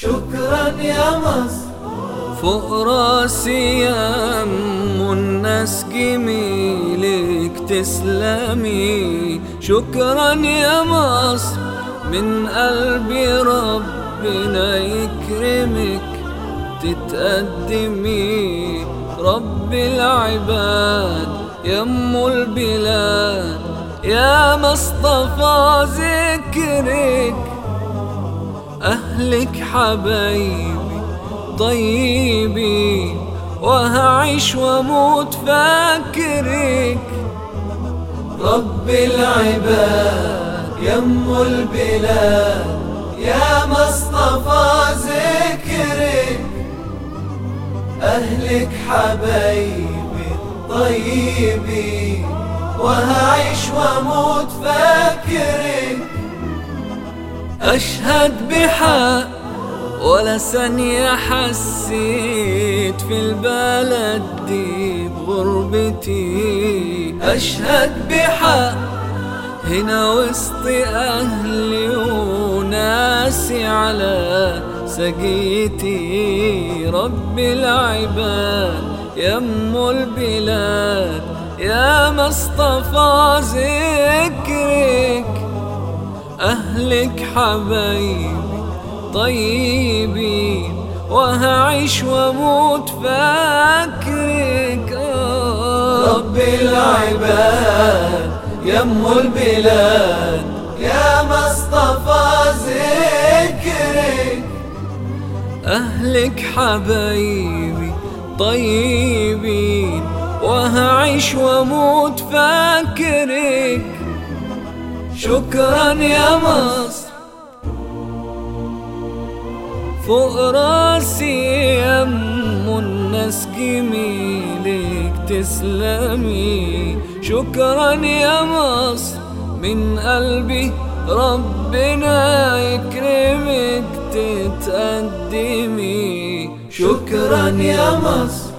شكرا يا مصر فوق راسي يم الناس جميلك تسلمي شكرا يا مصر من قلبي ربنا يكرمك تتقدمي رب العباد يم البلاد يا مصطفى ذكرك أهلك حبايبي طيبي وهعيش واموت فاكرك رب العباد يم البلاد يا مصطفى ذكرك أهلك حبايبي طيبي وهعيش واموت فاكرك أشهد بحق ولا ثانية حسيت في البلد دي بغربتي أشهد بحق هنا وسط أهلي وناسي على سقيتي رب العباد يم البلاد يا مصطفى ذكرك أهلك حبايبي طيبين وهعيش واموت فاكرك رب العباد يم البلاد يا مصطفى ذكرك أهلك حبايبي طيبين وهعيش واموت فاكرك شكرا يا مصر فوق راسي يم الناس جميلك تسلمي شكرا يا مصر من قلبي ربنا يكرمك تتقدمي شكرا يا مصر